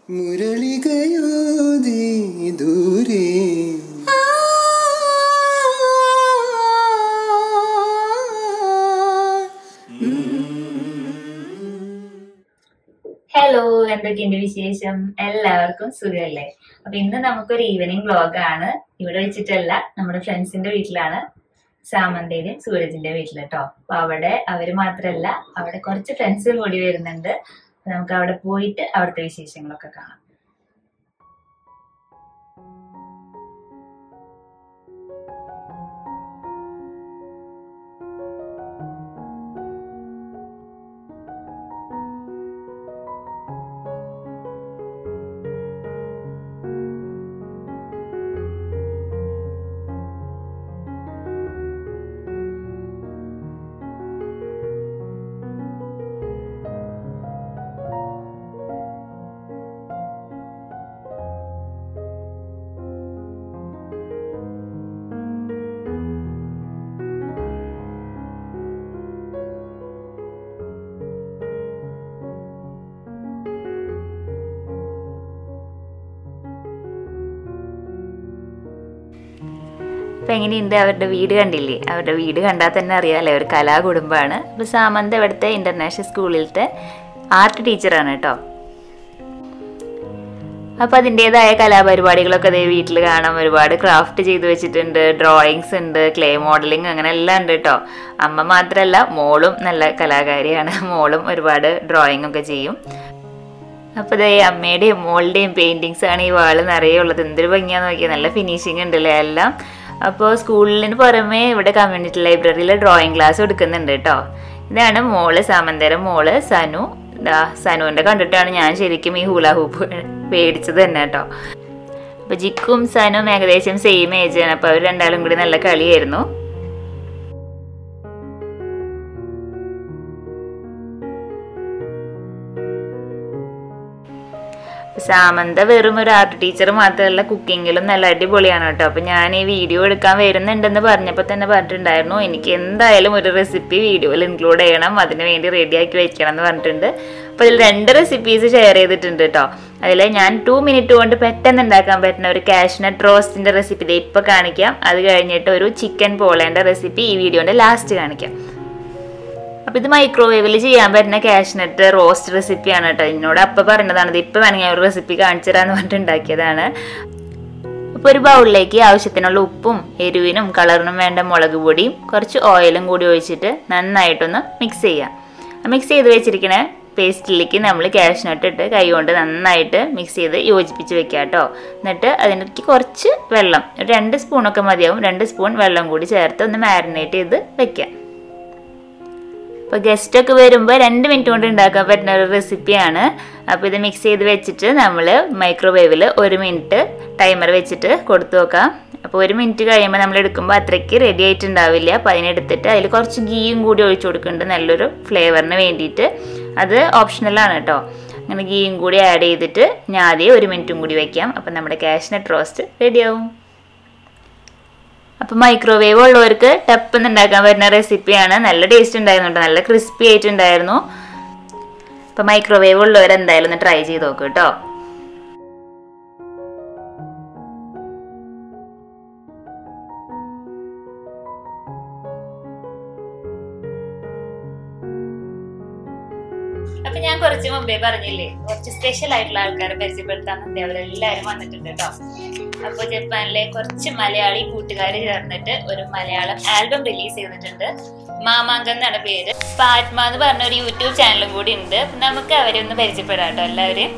മുരളികയോതി ദൂരെ ഹലോ എന്തൊക്കെയുണ്ട് വിശേഷം എല്ലാവർക്കും സുഖമല്ലേ അപ്പൊ ഇന്ന് നമുക്കൊരു ഈവനിങ് വ്ലോഗ് ആണ് ഇവിടെ വെച്ചിട്ടല്ല നമ്മുടെ ഫ്രണ്ട്സിന്റെ വീട്ടിലാണ് സാമന്തയുടെയും സൂരജിന്റെ വീട്ടിൽ കേട്ടോ അപ്പൊ അവിടെ അവര് മാത്രല്ല അവിടെ കുറച്ച് ഫ്രണ്ട്സും കൂടി വരുന്നുണ്ട് അപ്പൊ നമുക്ക് അവിടെ പോയിട്ട് അവിടുത്തെ വിശേഷങ്ങളൊക്കെ കാണാം അപ്പൊ എങ്ങനെയുണ്ട് അവരുടെ വീട് കണ്ടില്ലേ അവരുടെ വീട് കണ്ടാൽ തന്നെ അറിയാമല്ലേ ഒരു കലാകുടുംബമാണ് അപ്പൊ സാമന്ത് ഇവിടുത്തെ ഇന്റർനാഷണൽ സ്കൂളിലത്തെ ആർട്ട് ടീച്ചറാണ് കേട്ടോ അപ്പൊ അതിൻ്റെതായ കലാപരിപാടികളൊക്കെ അതേ വീട്ടിൽ കാണാം ഒരുപാട് ക്രാഫ്റ്റ് ചെയ്തു വെച്ചിട്ടുണ്ട് ഡ്രോയിങ്സ് ഉണ്ട് ക്ലേ മോഡലിംഗ് അങ്ങനെ എല്ലാം ഉണ്ട് കേട്ടോ അമ്മ മാത്രമല്ല മോളും നല്ല കലാകാരിയാണ് മോളും ഒരുപാട് ഡ്രോയിങ് ഒക്കെ ചെയ്യും അപ്പൊ ദേ അമ്മയുടെയും മോളുടെയും പെയിന്റിങ്സ് ആണ് ഈ വാള് നിറയെ ഉള്ളത് എന്തൊരു ഭംഗിയാന്ന് നോക്കിയാൽ നല്ല ഫിനിഷിങ് ഉണ്ടല്ലേ എല്ലാം അപ്പോൾ സ്കൂളിന് പുറമെ ഇവിടെ കമ്മ്യൂണിറ്റി ലൈബ്രറിയിൽ ഡ്രോയിങ് ക്ലാസ് എടുക്കുന്നുണ്ട് കേട്ടോ ഇതാണ് മോള് സാമന്തരം മോള് സനു ദാ സനുവിന്റെ കണ്ടിട്ടാണ് ഞാൻ ശരിക്കും ഈ ഹൂല ഹൂപ്പ് പേടിച്ചത് തന്നെ കേട്ടോ അപ്പൊ ജിക്കും സനും ഏകദേശം സെയിം ഏജ് ആണ് അപ്പൊ അവർ രണ്ടാളും കൂടി നല്ല കളിയായിരുന്നു സാമന്ത വെറും ഒരു ആർട്ട് ടീച്ചർ മാത്രമല്ല കുക്കിങ്ങിലും നല്ല അടിപൊളിയാണ് കേട്ടോ അപ്പൊ ഞാൻ ഈ വീഡിയോ എടുക്കാൻ വരുന്നുണ്ടെന്ന് പറഞ്ഞപ്പോൾ തന്നെ പറഞ്ഞിട്ടുണ്ടായിരുന്നു എനിക്ക് എന്തായാലും ഒരു റെസിപ്പി വീഡിയോയിൽ ഇൻക്ലൂഡ് ചെയ്യണം അതിന് വേണ്ടി റെഡിയാക്കി വെക്കണം എന്ന് പറഞ്ഞിട്ടുണ്ട് അപ്പോൾ ഇതിൽ രണ്ട് റെസിപ്പീസ് ഷെയർ ചെയ്തിട്ടുണ്ട് കേട്ടോ അതിൽ ഞാൻ ടു മിനിറ്റ് കൊണ്ട് പെട്ടെന്ന് ഉണ്ടാക്കാൻ പറ്റുന്ന ഒരു കാഷ്നട്ട് റോസ്റ്റിന്റെ റെസിപ്പി ഇത് ഇപ്പോൾ കാണിക്കാം അത് കഴിഞ്ഞിട്ട് ഒരു ചിക്കൻ പോളേൻ്റെ റെസിപ്പി ഈ വീഡിയോന്റെ ലാസ്റ്റ് കാണിക്കാം അപ്പൊ ഇത് മൈക്രോവേവിൽ ചെയ്യാൻ പറ്റുന്ന കാഷ്നട്ട് റോസ്റ്റ് റെസിപ്പിയാണ് കേട്ടോ എന്നോട് അപ്പ പറഞ്ഞതാണ് ഇത് ഇപ്പൊ വേണമെങ്കിൽ ഞാൻ ഒരു റെസിപ്പി കാണിച്ചു തരാന്ന് പറഞ്ഞിട്ട് ഉണ്ടാക്കിയതാണ് അപ്പൊ ഒരു ബൗളിലേക്ക് ആവശ്യത്തിനുള്ള ഉപ്പും എരിവിനും കളറിനും വേണ്ട മുളക് പൊടിയും കുറച്ച് ഓയിലും കൂടി ഒഴിച്ചിട്ട് നന്നായിട്ടൊന്ന് മിക്സ് ചെയ്യാം മിക്സ് ചെയ്ത് വെച്ചിരിക്കുന്ന പേസ്റ്റിലേക്ക് നമ്മൾ കാഷ്നട്ട് ഇട്ട് കൈ കൊണ്ട് നന്നായിട്ട് മിക്സ് ചെയ്ത് യോജിപ്പിച്ച് വെക്കുക കേട്ടോ എന്നിട്ട് അതിലേക്ക് കുറച്ച് വെള്ളം ഒരു രണ്ട് സ്പൂണൊക്കെ മതിയാവും രണ്ട് സ്പൂൺ വെള്ളം കൂടി ചേർത്ത് ഒന്ന് മാരിനേറ്റ് ചെയ്ത് വെക്കാം അപ്പോൾ ഗസ്റ്റൊക്കെ വരുമ്പോൾ രണ്ട് മിനിറ്റ് കൊണ്ട് ഉണ്ടാക്കാൻ പറ്റുന്ന ഒരു റെസിപ്പിയാണ് അപ്പോൾ ഇത് മിക്സ് ചെയ്ത് വെച്ചിട്ട് നമ്മൾ മൈക്രോവേവിൽ ഒരു മിനിറ്റ് ടൈമർ വെച്ചിട്ട് കൊടുത്തു നോക്കാം അപ്പോൾ ഒരു മിനിറ്റ് കഴിയുമ്പോൾ നമ്മൾ എടുക്കുമ്പോൾ അത്രയ്ക്ക് റെഡി ആയിട്ടുണ്ടാവില്ല അപ്പോൾ അതിനെടുത്തിട്ട് അതിൽ കുറച്ച് ഗീയും കൂടി ഒഴിച്ചു കൊടുക്കുന്നുണ്ട് നല്ലൊരു ഫ്ലേവറിന് വേണ്ടിയിട്ട് അത് ഓപ്ഷണലാണ് കേട്ടോ അങ്ങനെ ഗീയും കൂടി ആഡ് ചെയ്തിട്ട് ഞാൻ ആദ്യം ഒരു മിനിറ്റും കൂടി വയ്ക്കാം അപ്പം നമ്മുടെ കാഷ്നട്ട് റോസ്റ്റ് റെഡിയാവും അപ്പൊ മൈക്രോവേവ് ഉള്ളവർക്ക് ടപ്പ് ഉണ്ടാക്കാൻ പറ്റുന്ന റെസിപ്പിയാണ് നല്ല ടേസ്റ്റ് ഉണ്ടായിരുന്നു കേട്ടോ നല്ല ക്രിസ്പി ആയിട്ടുണ്ടായിരുന്നു അപ്പൊ മൈക്രോവേവ് ഉള്ളവർ എന്തായാലും ഒന്ന് ട്രൈ ചെയ്ത് നോക്കൂ കേട്ടോ അപ്പൊ ഞാൻ കുറച്ച് മുമ്പേ പറഞ്ഞില്ലേ കുറച്ച് സ്പെഷ്യൽ ആയിട്ടുള്ള ആൾക്കാരെ പരിചയപ്പെടുത്താൻ വേണ്ടി അവരെല്ലാരും വന്നിട്ടുണ്ട് കേട്ടോ അപ്പൊ ജപ്പാനിലെ കുറച്ച് മലയാളി കൂട്ടുകാർ ചേർന്നിട്ട് ഒരു മലയാളം ആൽബം റിലീസ് ചെയ്തിട്ടുണ്ട് മാമാങ്കം എന്നാണ് പേര് അപ്പൊ ആത്മ എന്ന് പറഞ്ഞ ഒരു യൂട്യൂബ് ചാനലും കൂടി ഉണ്ട് അപ്പൊ നമുക്ക് അവരെ ഒന്ന് പരിചയപ്പെടാം കേട്ടോ എല്ലാവരും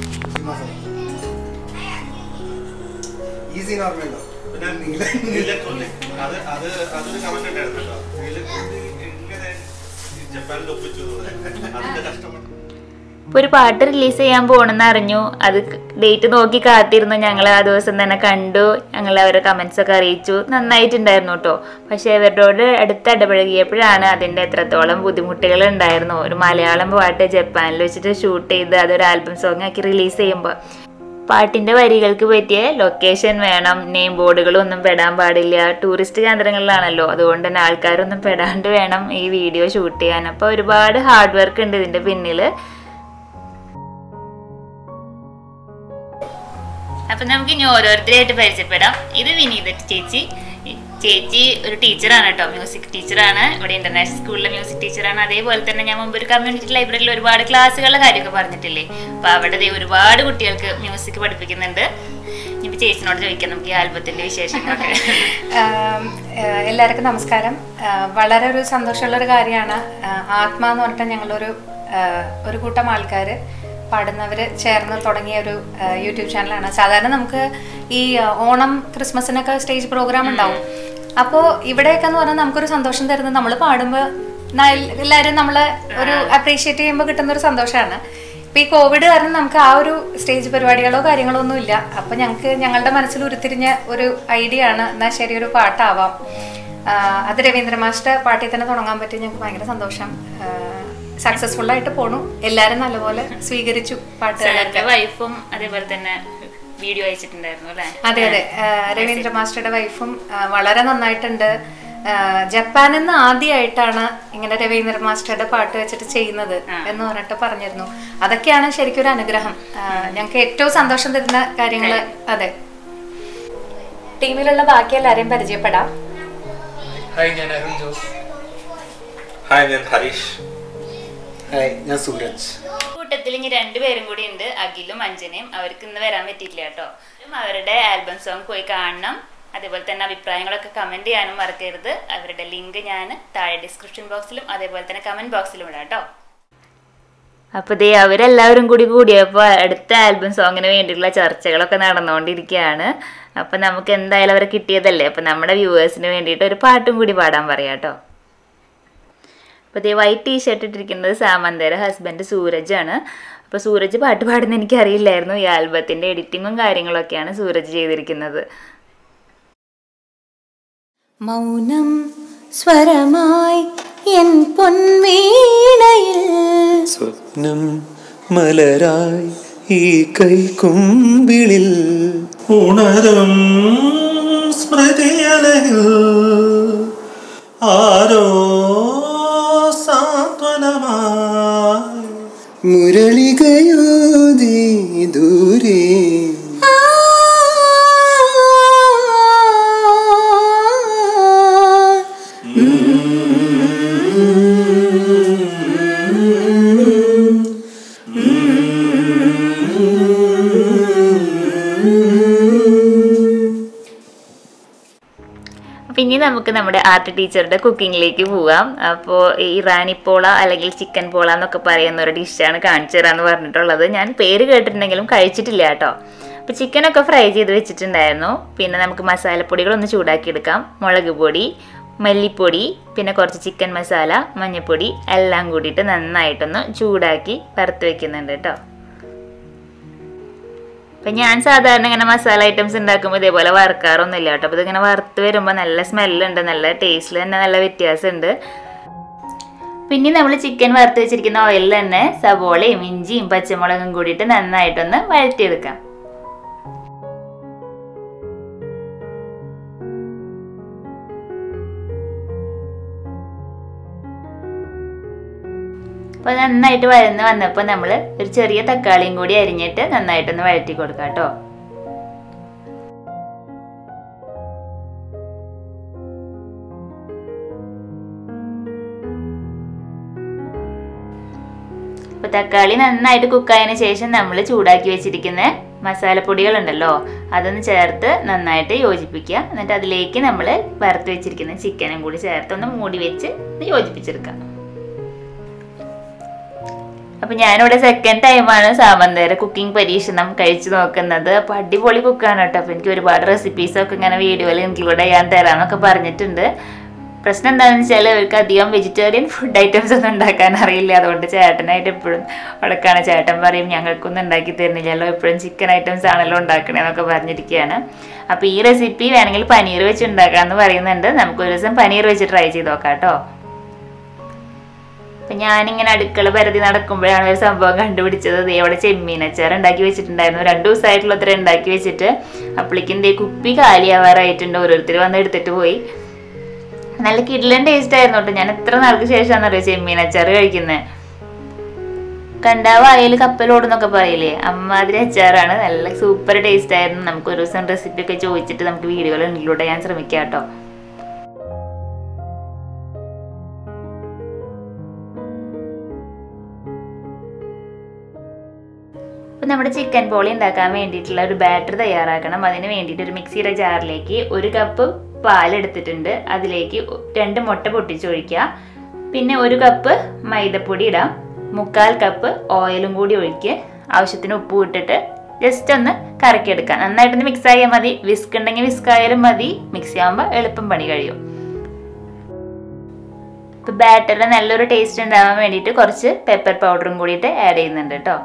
ഈസി നോർമലോ പിന്നെ നീലക്കുള്ളി അത് അത് അതൊരു കമന്റ് ഉണ്ടായിരുന്നു കേട്ടോ നീലക്കുള്ളി എങ്ങനെ ജപ്പാനിൽ ഒപ്പിച്ചു എന്ന് പറയാം. അതിന്റെ കഷ്ടപ്പെട്ട് ഇപ്പൊ ഒരു പാട്ട് റിലീസ് ചെയ്യാൻ പോണെന്ന് അറിഞ്ഞു അത് ഡേറ്റ് നോക്കി കാത്തിരുന്നു ഞങ്ങൾ ആ ദിവസം തന്നെ കണ്ടു ഞങ്ങൾ അവരുടെ കമന്റ്സ് ഒക്കെ അറിയിച്ചു നന്നായിട്ടുണ്ടായിരുന്നു കേട്ടോ പക്ഷെ അവരോട് അടുത്ത് ഇടപഴകിയപ്പോഴാണ് അതിന്റെ എത്രത്തോളം ബുദ്ധിമുട്ടുകൾ ഉണ്ടായിരുന്നു ഒരു മലയാളം പാട്ട് ജപ്പാനിൽ വെച്ചിട്ട് ഷൂട്ട് ചെയ്ത് അതൊരു ആൽബം സോങ് ആക്കി റിലീസ് ചെയ്യുമ്പോൾ പാട്ടിന്റെ വരികൾക്ക് പറ്റിയ ലൊക്കേഷൻ വേണം നെയിം ബോർഡുകളൊന്നും പെടാൻ പാടില്ല ടൂറിസ്റ്റ് കേന്ദ്രങ്ങളിലാണല്ലോ അതുകൊണ്ട് തന്നെ ആൾക്കാരൊന്നും പെടാണ്ട് വേണം ഈ വീഡിയോ ഷൂട്ട് ചെയ്യാൻ അപ്പോൾ ഒരുപാട് ഹാർഡ് വർക്ക് ഉണ്ട് ഇതിന്റെ പിന്നിൽ അപ്പൊ നമുക്ക് ഇനി ഓരോരുത്തരായിട്ട് പരിചയപ്പെടാം ഇത് വിനീത ചേച്ചി ചേച്ചി ഒരു ടീച്ചറാണ് കേട്ടോ മ്യൂസിക് ടീച്ചറാണ് ഇവിടെ ഇന്റർനാഷണൽ സ്കൂളിലെ മ്യൂസിക് ടീച്ചറാണ് അതേപോലെ തന്നെ ഞാൻ മുമ്പ് ഒരു കമ്മ്യൂണിറ്റി ലൈബ്രറിയിൽ ഒരുപാട് ക്ലാസ്സുകളുടെ കാര്യമൊക്കെ പറഞ്ഞിട്ടില്ലേ അപ്പൊ അവിടെ ദേ ഒരുപാട് കുട്ടികൾക്ക് മ്യൂസിക് പഠിപ്പിക്കുന്നുണ്ട് ഇനിയിപ്പോ ചേച്ചിനോട് ചോദിക്കാം നമുക്ക് ഈ ആൽബത്തിന്റെ വിശേഷങ്ങളൊക്കെ ആം, ഏഹ് എല്ലാവർക്കും നമസ്കാരം ആഹ് വളരെ ഒരു സന്തോഷമുള്ള ഒരു കാര്യമാണ് ആത്മ എന്ന് പറഞ്ഞിട്ട് ഞങ്ങളൊരു ആഹ് ഒരു കൂട്ടം ആൾക്കാർ പാടുന്നവർ ചേർന്ന് തുടങ്ങിയ ഒരു ആഹ് യൂട്യൂബ് ചാനലാണ് സാധാരണ നമുക്ക് ഈ ആഹ് ഓണം ക്രിസ്മസിനൊക്കെ സ്റ്റേജ് പ്രോഗ്രാം ഉണ്ടാവും അപ്പോൾ ഇവിടെയൊക്കെ എന്ന് പറഞ്ഞാൽ നമുക്കൊരു സന്തോഷം തരുന്നത് നമ്മൾ പാടുമ്പോൾ എല്ലാവരും നമ്മളെ ഒരു അപ്രീഷിയേറ്റ് ചെയ്യുമ്പോൾ കിട്ടുന്ന ഒരു സന്തോഷമാണ് ഇപ്പൊ ഈ കോവിഡ് കാരണം നമുക്ക് ആ ഒരു സ്റ്റേജ് പരിപാടികളോ കാര്യങ്ങളോ ഒന്നും ഇല്ല അപ്പൊ ഞങ്ങൾക്ക് ഞങ്ങളുടെ മനസ്സിൽ ഉരുത്തിരിഞ്ഞ ഒരു ഐഡിയ ആണ് എന്നാൽ ശരി ഒരു പാട്ടാവാം ആഹ് അത് രവീന്ദ്ര മാസ്റ്റർ പാട്ടിൽ തന്നെ തുടങ്ങാൻ പറ്റി ഞങ്ങൾക്ക് ഭയങ്കര സന്തോഷം സക്സസ്ഫുൾ ആയിട്ട് പോണു എല്ലാരും നല്ലപോലെ സ്വീകരിച്ചു പാട്ടുകളൊക്കെ സാറിന്റെ വൈഫും അതേപോലെ തന്നെ വീഡിയോ അയച്ചിട്ടുണ്ടായിരുന്നു അല്ലെ അതെ അതെ ആഹ് രവീന്ദ്ര മാസ്റ്ററുടെ വൈഫും ആഹ് വളരെ നന്നായിട്ടുണ്ട് ആഹ് ജപ്പാനിൽ നിന്ന് ആദ്യമായിട്ടാണ് ഇങ്ങനെ രവീന്ദ്ര മാസ്റ്ററുടെ പാട്ട് വെച്ചിട്ട് ചെയ്യുന്നത് എന്ന് പറഞ്ഞിട്ട് പറഞ്ഞിരുന്നു അതൊക്കെയാണ് ശരിക്കും ഒരു അനുഗ്രഹം ആഹ് ഞങ്ങൾക്ക് ഏറ്റവും സന്തോഷം തരുന്ന കാര്യങ്ങൾ അതെ ടീമിലുള്ള ബാക്കി എല്ലാരെയും പരിചയപ്പെടാം ഹായ് ഞാൻ അരുൺ ജോസ് ഹായ് ഞാൻ ഹരീഷ് ഹായ് ഞാൻ സൂരജ് കൂട്ടത്തിൽ ഇനി രണ്ടുപേരും കൂടി ഉണ്ട് അഖിലും അഞ്ജനയും അവർക്ക് ഇന്ന് വരാൻ പറ്റിയില്ല കേട്ടോ അവരുടെ ആൽബം സോങ് പോയി കാണണം അതേപോലെ തന്നെ അഭിപ്രായങ്ങളൊക്കെ കമന്റ് ചെയ്യാനും മറക്കരുത് അവരുടെ ലിങ്ക് ഞാൻ താഴെ ഡിസ്ക്രിപ്ഷൻ ബോക്സിലും അതേപോലെ തന്നെ കമന്റ് ബോക്സിലും ഇടാം കേട്ടോ അപ്പൊ ദേ അവരെല്ലാവരും കൂടി കൂടിയപ്പോൾ അടുത്ത ആൽബം സോങ്ങിന് വേണ്ടിയിട്ടുള്ള ചർച്ചകളൊക്കെ നടന്നുകൊണ്ടിരിക്കുകയാണ് അപ്പൊ നമുക്ക് എന്തായാലും അവരെ കിട്ടിയതല്ലേ അപ്പൊ നമ്മുടെ വ്യൂവേഴ്സിന് വേണ്ടിയിട്ട് ഒരു പാട്ടും കൂടി പാടാൻ പറയാം കേട്ടോ അപ്പോൾ ഇതേ വൈറ്റ് ടീ ഷർട്ട് ഇട്ടിരിക്കുന്നത് സാമന്തയുടെ ഹസ്ബൻഡ് സൂരജാണ് അപ്പോൾ സൂരജ് പാട്ട് പാടുന്ന എനിക്കറിയില്ലായിരുന്നു ഈ ആൽബത്തിൻ്റെ എഡിറ്റിങ്ങും കാര്യങ്ങളൊക്കെയാണ് സൂരജ് ചെയ്തിരിക്കുന്നത് മൗനം സ്വരമായി എൻ പൊൻവീണയിൽ സ്വപ്നം മലരായി ഈ കൈക്കുമ്പിളിൽ ഉണരും സ്മൃതിയലയിൽ ആരോ സാന്ത്വനമായി മുരളികയോതി ദൂരെ ആ അപ്പം ഇനി നമുക്ക് നമ്മുടെ ആർട്ട് ടീച്ചറുടെ കുക്കിങ്ങിലേക്ക് പോവാം അപ്പോൾ ഈ ഇറാനി പോള അല്ലെങ്കിൽ ചിക്കൻ പോള എന്നൊക്കെ പറയുന്ന ഒരു ഡിഷാണ് കാണിച്ചു തരാന്ന് പറഞ്ഞിട്ടുള്ളത് ഞാൻ പേര് കേട്ടിട്ടുണ്ടെങ്കിലും കഴിച്ചിട്ടില്ല കേട്ടോ അപ്പോൾ ചിക്കനൊക്കെ ഫ്രൈ ചെയ്ത് വെച്ചിട്ടുണ്ടായിരുന്നു പിന്നെ നമുക്ക് മസാലപ്പൊടികളൊന്ന് ചൂടാക്കിയെടുക്കാം മുളക് പൊടി മല്ലിപ്പൊടി പിന്നെ കുറച്ച് ചിക്കൻ മസാല മഞ്ഞൾപ്പൊടി എല്ലാം കൂടിയിട്ട് നന്നായിട്ടൊന്ന് ചൂടാക്കി വറുത്ത് വെക്കുന്നുണ്ട് കേട്ടോ അപ്പം ഞാൻ സാധാരണ ഇങ്ങനെ മസാല ഐറ്റംസ് ഉണ്ടാക്കുമ്പോൾ ഇതേപോലെ വറുക്കാറൊന്നും ഇല്ല കേട്ടോ അപ്പോൾ ഇതിങ്ങനെ വറുത്ത് വരുമ്പോൾ നല്ല സ്മെല്ലുണ്ട് നല്ല ടേസ്റ്റിൽ തന്നെ നല്ല വ്യത്യാസമുണ്ട് പിന്നെ നമ്മൾ ചിക്കൻ വറുത്ത് വെച്ചിരിക്കുന്ന ഓയിലിൽ തന്നെ സവോളയും ഇഞ്ചിയും പച്ചമുളകും കൂടിയിട്ട് നന്നായിട്ടൊന്ന് വഴറ്റിയെടുക്കാം അപ്പോൾ നന്നായിട്ട് വഴന്ന് വന്നപ്പോൾ നമ്മൾ ഒരു ചെറിയ തക്കാളിയും കൂടി അരിഞ്ഞിട്ട് നന്നായിട്ടൊന്ന് വഴറ്റി കൊടുക്കാം കേട്ടോ അപ്പോൾ തക്കാളി നന്നായിട്ട് കുക്കായതിനു ശേഷം നമ്മൾ ചൂടാക്കി വെച്ചിരിക്കുന്ന മസാലപ്പൊടികളുണ്ടല്ലോ അതൊന്ന് ചേർത്ത് നന്നായിട്ട് യോജിപ്പിക്കുക എന്നിട്ട് അതിലേക്ക് നമ്മൾ വറുത്ത് വെച്ചിരിക്കുന്ന ചിക്കനും കൂടി ചേർത്ത് ഒന്ന് മൂടി വെച്ച് ഒന്ന് യോജിപ്പിച്ചെടുക്കാം അപ്പൊ ഞാനിവിടെ സെക്കൻഡ് ടൈമാണ് സാമന്തേരെ കുക്കിംഗ് പരീക്ഷണം കഴിച്ചു നോക്കുന്നത് അപ്പൊ അടിപൊളി കുക്കാണ് കേട്ടോ അപ്പൊ എനിക്ക് ഒരുപാട് റെസിപ്പീസ് ഒക്കെ ഇങ്ങനെ വീഡിയോയിൽ ഇൻക്ലൂഡ് ചെയ്യാൻ തരാന്നൊക്കെ പറഞ്ഞിട്ടുണ്ട് പ്രശ്നം എന്താണെന്ന് വെച്ചാൽ അവർക്ക് അധികം വെജിറ്റേറിയൻ ഫുഡ് ഐറ്റംസ് ഒന്നും ഉണ്ടാക്കാൻ അറിയില്ല അതുകൊണ്ട് ചേട്ടനായിട്ട് എപ്പോഴും ഉടക്കാണ് ചേട്ടൻ പറയും ഞങ്ങൾക്കൊന്നും ഉണ്ടാക്കി തരുന്നില്ലല്ലോ എപ്പോഴും ചിക്കൻ ഐറ്റംസ് ആണല്ലോ ഉണ്ടാക്കണേന്നൊക്കെ പറഞ്ഞിരിക്കുകയാണ് അപ്പോൾ ഈ റെസിപ്പി വേണമെങ്കിൽ പനീർ വെച്ച് ഉണ്ടാക്കാമെന്ന് പറയുന്നുണ്ട് നമുക്ക് ഒരു ദിവസം പനീർ വെച്ച് ട്രൈ ചെയ്ത് നോക്കാം കേട്ടോ അപ്പൊ ഞാനിങ്ങനെ അടുക്കള പരതി നടക്കുമ്പോഴാണ് ഒരു സംഭവം കണ്ടുപിടിച്ചത് ദേ അവിടെ ചെമ്മീൻ അച്ചാർ ഉണ്ടാക്കി വെച്ചിട്ടുണ്ടായിരുന്നു രണ്ടു ദിവസമായിട്ടുള്ള അത്ര ഉണ്ടാക്കി വെച്ചിട്ട് അപ്പോഴേക്കും ദേ കുപ്പി കാലിയാവാറായിട്ടുണ്ട് ഓരോരുത്തർ വന്ന് എടുത്തിട്ട് പോയി നല്ല കിഡ്ലൻ ടേസ്റ്റ് ആയിരുന്നു കേട്ടോ ഞാൻ എത്ര നാൾക്ക് ശേഷമാണെന്ന് അറിയാം ചെമ്മീൻ അച്ചാർ കഴിക്കുന്നത് കണ്ടാ വായയിൽ കപ്പലോടുന്നൊക്കെ പറയില്ലേ അമ്മാതിരി അച്ചാറാണ് നല്ല സൂപ്പർ ടേസ്റ്റ് ആയിരുന്നു നമുക്ക് ഒരു ദിവസം റെസിപ്പി ഒക്കെ ചോദിച്ചിട്ട് നമുക്ക് വീഡിയോകൾ ഇൻക്ലൂഡ് ചെയ്യാൻ ശ്രമിക്കാം കേട്ടോ അപ്പോൾ നമ്മുടെ ചിക്കൻ പോളി ഉണ്ടാക്കാൻ വേണ്ടിയിട്ടുള്ള ഒരു ബാറ്റർ തയ്യാറാക്കണം അതിന് വേണ്ടിയിട്ട് ഒരു മിക്സിയുടെ ജാറിലേക്ക് ഒരു കപ്പ് പാലെടുത്തിട്ടുണ്ട് അതിലേക്ക് രണ്ട് മുട്ട പൊട്ടിച്ചൊഴിക്കുക പിന്നെ ഒരു കപ്പ് മൈദപ്പൊടി ഇടാം മുക്കാൽ കപ്പ് ഓയിലും കൂടി ഒഴിക്കുക ആവശ്യത്തിന് ഉപ്പ് ഇട്ടിട്ട് ജസ്റ്റ് ഒന്ന് കറക്കിയെടുക്കാം നന്നായിട്ടൊന്ന് മിക്സ് ആയാൽ മതി വിസ്ക് ഉണ്ടെങ്കിൽ വിസ്ക് ആയാലും മതി മിക്സ് ചെയ്യുമ്പോൾ എളുപ്പം പണി കഴിയും ഇപ്പൊ ബാറ്ററിന് നല്ലൊരു ടേസ്റ്റ് ഉണ്ടാവാൻ വേണ്ടിയിട്ട് കുറച്ച് പെപ്പർ പൗഡറും കൂടിയിട്ട് ആഡ് ചെയ്യുന്നുണ്ട് കേട്ടോ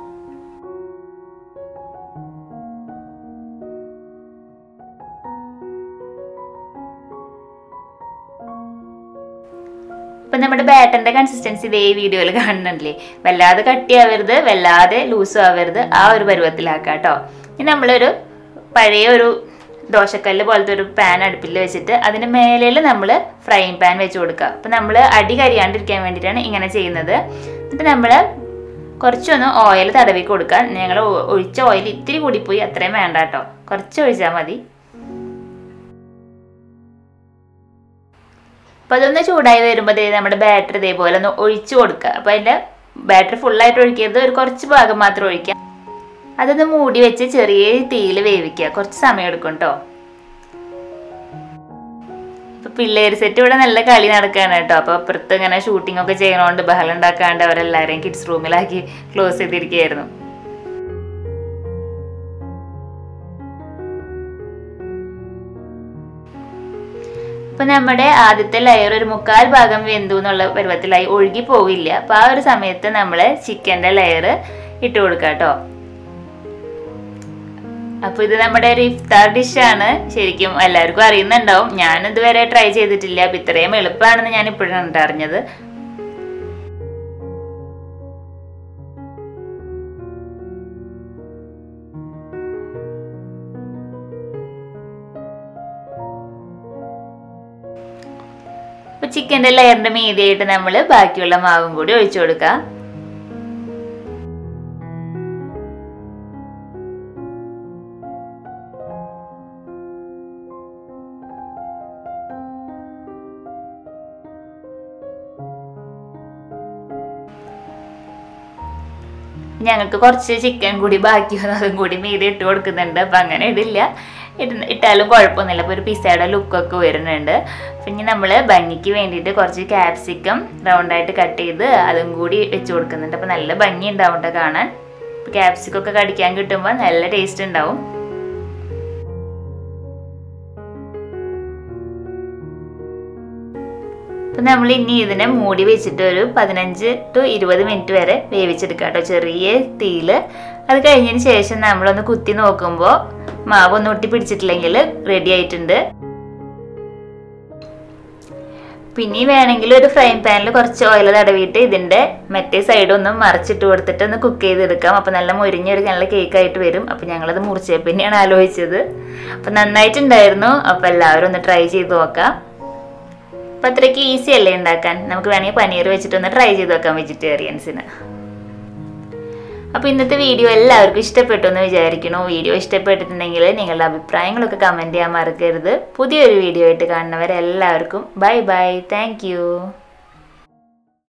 ഇപ്പൊ നമ്മുടെ ബാറ്ററിന്റെ കൺസിസ്റ്റൻസി ഇതേ വീഡിയോയിൽ കാണുന്നുണ്ടല്ലേ വല്ലാതെ കട്ടിയാവരുത് വല്ലാതെ ലൂസും ആവരുത് ആ ഒരു പരുവത്തിലാക്കാം കേട്ടോ ഇനി നമ്മളൊരു പഴയ ഒരു ദോശക്കല്ല് പോലത്തെ ഒരു പാൻ അടുപ്പിൽ വെച്ചിട്ട് അതിന് മേലേൽ നമ്മൾ ഫ്രൈങ് പാൻ വെച്ച് കൊടുക്കുക അപ്പം നമ്മൾ അടി കരിയാണ്ടിരിക്കാൻ വേണ്ടിയിട്ടാണ് ഇങ്ങനെ ചെയ്യുന്നത് എന്നിട്ട് നമ്മൾ കുറച്ചൊന്ന് ഓയിൽ തടവി കൊടുക്കുക ഞങ്ങൾ ഒഴിച്ച ഓയിൽ ഇത്തിരി കൂടിപ്പോയി അത്രയും വേണ്ട കേട്ടോ കുറച്ച് ഒഴിച്ചാൽ മതി അപ്പോൾ അതൊന്ന് ചൂടായി വരുമ്പോൾ നമ്മുടെ ബാറ്ററി ഇതേപോലെ ഒന്ന് ഒഴിച്ചു കൊടുക്കുക അപ്പോൾ അതിൻ്റെ ബാറ്ററി ഫുള്ളായിട്ട് ഒഴിക്കരുത് ഒരു കുറച്ച് ഭാഗം മാത്രം ഒഴിക്കുക അതൊന്ന് മൂടി വെച്ച് ചെറിയ തീയിൽ വേവിക്കുക കുറച്ച് സമയം എടുക്കും കേട്ടോ ഇപ്പൊ പിള്ളേർ സെറ്റ് ഇവിടെ നല്ല കളി നടക്കുകയാണ് കേട്ടോ അപ്പോൾ അപ്പുറത്ത് ഇങ്ങനെ ഷൂട്ടിംഗ് ഒക്കെ ചെയ്യണോണ്ട് ബഹളം ഉണ്ടാക്കാണ്ട് അവരെല്ലാവരെയും കിഡ്സ് റൂമിലാക്കി ക്ലോസ് ചെയ്തിരിക്കുകയായിരുന്നു അപ്പൊ നമ്മുടെ ആദ്യത്തെ ലെയർ ഒരു മുക്കാൽ ഭാഗം വെന്തു എന്നുള്ള പരുവത്തിലായി ഒഴുകി പോവില്ല അപ്പൊ ആ ഒരു സമയത്ത് നമ്മൾ ചിക്കൻ്റെ ലെയർ ഇട്ട് കൊടുക്കുക കേട്ടോ അപ്പൊ ഇത് നമ്മുടെ ഒരു ഇഫ്താർ ഡിഷാണ് ശരിക്കും എല്ലാവർക്കും അറിയുന്നുണ്ടാവും ഞാൻ ഇതുവരെ ട്രൈ ചെയ്തിട്ടില്ല അപ്പൊ ഇത്രയും എളുപ്പമാണെന്ന് ഞാൻ ഇപ്പോഴാണ് അറിഞ്ഞത് അപ്പൊ ചിക്കൻ്റെ ലെയറിന്റെ മീതിയായിട്ട് നമ്മൾ ബാക്കിയുള്ള മാവും കൂടി ഒഴിച്ചു കൊടുക്കുക ഞങ്ങൾക്ക് കുറച്ച് ചിക്കൻ കൂടി ബാക്കി വന്നു അതും കൂടി മീതി ഇട്ട് കൊടുക്കുന്നുണ്ട് അപ്പം അങ്ങനെ ഇടില്ല ഇടുന്ന ഇട്ടാലും കുഴപ്പമൊന്നുമില്ല അപ്പോൾ ഒരു പിസയുടെ ലുക്കൊക്കെ വരുന്നുണ്ട് പിന്നെ നമ്മൾ ഭംഗിക്ക് വേണ്ടിയിട്ട് കുറച്ച് ക്യാപ്സിക്കം റൗണ്ടായിട്ട് കട്ട് ചെയ്ത് അതും കൂടി വെച്ച് കൊടുക്കുന്നുണ്ട് അപ്പോൾ നല്ല ഭംഗി ഉണ്ടാവും കേട്ടോ കാണാൻ ക്യാപ്സിക്കം ഒക്കെ കടിക്കാൻ കിട്ടുമ്പോൾ നല്ല ടേസ്റ്റ് ഉണ്ടാവും അപ്പം നമ്മൾ ഇനി ഇതിനെ മൂടി വെച്ചിട്ട് ഒരു പതിനഞ്ച് ടു ഇരുപത് മിനിറ്റ് വരെ വേവിച്ചെടുക്കാം കേട്ടോ ചെറിയ തീയിൽ അത് കഴിഞ്ഞതിന് ശേഷം നമ്മളൊന്ന് കുത്തി നോക്കുമ്പോൾ മാവ് ഒന്നും ഒട്ടി പിടിച്ചിട്ടില്ലെങ്കിൽ റെഡി ആയിട്ടുണ്ട് പിന്നെ വേണമെങ്കിൽ ഒരു ഫ്രൈ പാനിൽ കുറച്ച് ഓയിൽ തടവിയിട്ട് ഇതിൻ്റെ മറ്റേ സൈഡ് ഒന്ന് മറിച്ചിട്ട് കൊടുത്തിട്ട് ഒന്ന് കുക്ക് ചെയ്തെടുക്കാം അപ്പോൾ നല്ല മുരിഞ്ഞൊരു നല്ല കേക്ക് ആയിട്ട് വരും അപ്പോൾ ഞങ്ങളത് മുറിച്ചേ പിന്നെയാണ് ആലോചിച്ചത് അപ്പോൾ നന്നായിട്ടുണ്ടായിരുന്നു അപ്പോൾ എല്ലാവരും ഒന്ന് ട്രൈ ചെയ്ത് നോക്കാം അപ്പം അത്രയ്ക്ക് ഈസി അല്ലേ ഉണ്ടാക്കാൻ നമുക്ക് വേണമെങ്കിൽ പനീർ വെച്ചിട്ടൊന്ന് ട്രൈ ചെയ്ത് നോക്കാം വെജിറ്റേറിയൻസിന് അപ്പോൾ ഇന്നത്തെ വീഡിയോ എല്ലാവർക്കും ഇഷ്ടപ്പെട്ടു എന്ന് വിചാരിക്കുന്നു വീഡിയോ ഇഷ്ടപ്പെട്ടിട്ടുണ്ടെങ്കിൽ നിങ്ങളുടെ അഭിപ്രായങ്ങളൊക്കെ കമൻറ്റ് ചെയ്യാൻ മറക്കരുത് പുതിയൊരു വീഡിയോ ആയിട്ട് കാണുന്നവരെല്ലാവർക്കും ബൈ ബൈ താങ്ക്